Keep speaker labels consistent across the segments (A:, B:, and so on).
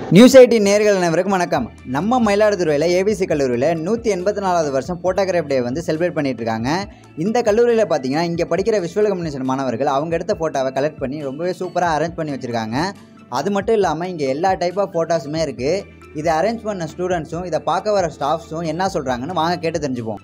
A: news eighteen நேர்கள் அனைவருக்கும் வணக்கம் நம்ம மயிலாடுதுறையில் ஏபிசி கல்லூரியில் நூற்றி எண்பத்தி நாலாவது வருஷம் ஃபோட்டோகிராஃப் டே வந்து செலிப்ரேட் பண்ணிட்டு இருக்காங்க இந்த கல்லூரியில் பார்த்தீங்கன்னா இங்கே படிக்கிற விஷுவல் கம்யூனிகேஷன் மாணவர்கள் அவங்க எடுத்த ஃபோட்டோவை கலெக்ட் பண்ணி ரொம்பவே சூப்பராக அரேஞ்ச் பண்ணி வச்சுருக்காங்க அது மட்டும் இல்லாமல் இங்கே எல்லா டைப் ஆஃப் ஃபோட்டோஸுமே இருக்குது இதை அரேஞ்ச் பண்ண ஸ்டூடெண்ட்ஸும் இதை பார்க்க வர ஸ்டாஃப்ஸும் என்ன சொல்கிறாங்கன்னு வாங்க கேட்டு தெரிஞ்சுப்போம்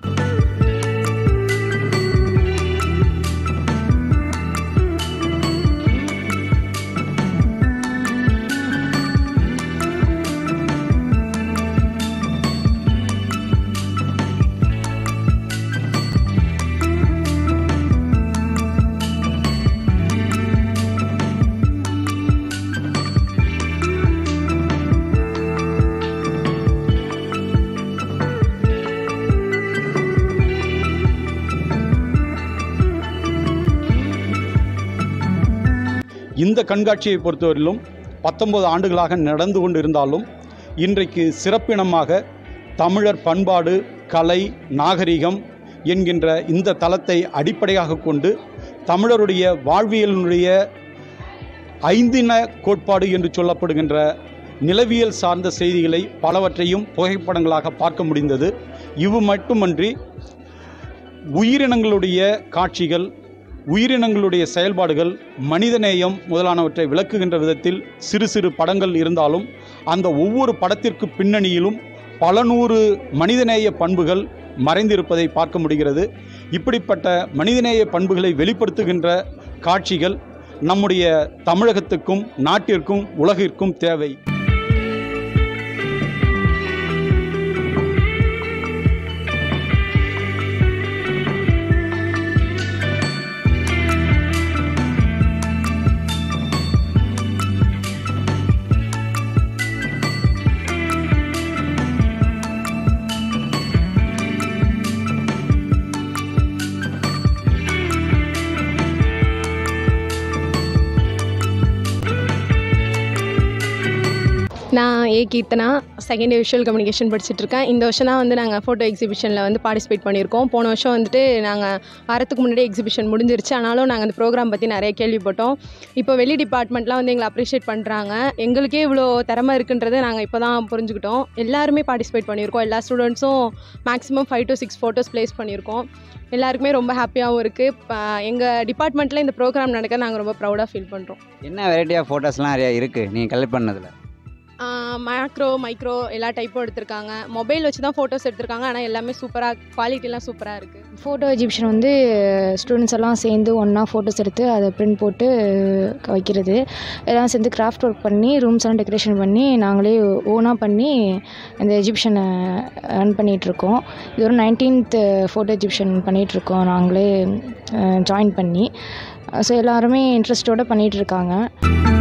B: இந்த கண்காட்சியை பொறுத்தவரையிலும் பத்தொன்பது ஆண்டுகளாக நடந்து கொண்டு இருந்தாலும் இன்றைக்கு சிறப்பினமாக தமிழர் பண்பாடு கலை நாகரிகம் என்கின்ற இந்த தளத்தை அடிப்படையாக கொண்டு தமிழருடைய வாழ்வியலினுடைய ஐந்தின கோட்பாடு என்று சொல்லப்படுகின்ற நிலவியல் சார்ந்த செய்திகளை பலவற்றையும் புகைப்படங்களாக பார்க்க முடிந்தது இவு மட்டுமன்றி உயிரினங்களுடைய காட்சிகள் உயிரினங்களுடைய செயல்பாடுகள் மனிதநேயம் முதலானவற்றை விளக்குகின்ற விதத்தில் சிறு சிறு படங்கள் இருந்தாலும் அந்த ஒவ்வொரு படத்திற்கு பின்னணியிலும் பல நூறு மனிதநேய பண்புகள் மறைந்திருப்பதை பார்க்க முடிகிறது இப்படிப்பட்ட மனிதநேய பண்புகளை வெளிப்படுத்துகின்ற காட்சிகள் நம்முடைய தமிழகத்துக்கும் நாட்டிற்கும் உலகிற்கும் தேவை
C: நான் A Keerthana second year visual communication படிச்சுட்டு இருக்கேன் இந்த வருஷம் தான் வந்து நாங்கள் ஃபோட்டோ எக்ஸிபிஷனில் வந்து பார்ட்டிசிபேட் பண்ணியிருக்கோம் போன வருஷம் வந்துட்டு நாங்கள் வரத்துக்கு முன்னாடி எக்ஸிபிஷன் முடிஞ்சிருச்சு ஆனாலும் நாங்கள் அந்த ப்ரோக்ராம் பற்றி நிறைய கேள்விப்பட்டோம் இப்போ வெளி டிபார்ட்மெண்ட்லாம் வந்து எங்களை அப்ரிஷியேட் பண்ணுறாங்க எங்களுக்கே இவ்வளோ திறமை இருக்குன்றதை நாங்கள் இப்போ தான் புரிஞ்சுக்கிட்டோம் எல்லாருமே பார்ட்டிசிபேட் பண்ணியிருக்கோம் எல்லா ஸ்டூடெண்ட்ஸும் maximum five to six photos place பண்ணியிருக்கோம் எல்லாருக்குமே ரொம்ப ஹாப்பியாகவும் இருக்குது எங்கள் டிபார்ட்மெண்ட்டில் இந்த ப்ரோக்ராம் நடக்க நாங்கள் ரொம்ப ப்ரௌடாக ஃபீல் பண்ணுறோம்
A: என்ன வெரைட்டி ஆஃப் ஃபோட்டோஸ்லாம் நிறையா இருக்குது நீங்கள் கலெக்ட் பண்ணதில்
C: மேக்ரோ மைக்ரோ எல்லா டைப்பும் எடுத்திருக்காங்க மொபைல் வச்சு தான் ஃபோட்டோஸ் எடுத்திருக்காங்க ஆனால் எல்லாமே சூப்பராக குவாலிட்டிலாம் சூப்பராக இருக்குது
D: ஃபோட்டோ எக்ஸிபிஷன் வந்து ஸ்டூடெண்ட்ஸ் எல்லாம் சேர்ந்து ஒன்றா ஃபோட்டோஸ் எடுத்து அதை பிரிண்ட் போட்டு வைக்கிறது எல்லாம் சேர்ந்து கிராஃப்ட் ஒர்க் பண்ணி ரூம்ஸ் எல்லாம் டெக்கரேஷன் பண்ணி நாங்களே ஓனாக பண்ணி இந்த எக்ஸிபிஷனை ரன் பண்ணிகிட்ருக்கோம் இது ஒரு நைன்டீன்த் ஃபோட்டோ எக்ஸிபிஷன் பண்ணிகிட்ருக்கோம் நாங்களே ஜாயின் பண்ணி ஸோ எல்லாருமே இன்ட்ரெஸ்ட்டோடு பண்ணிகிட்ருக்காங்க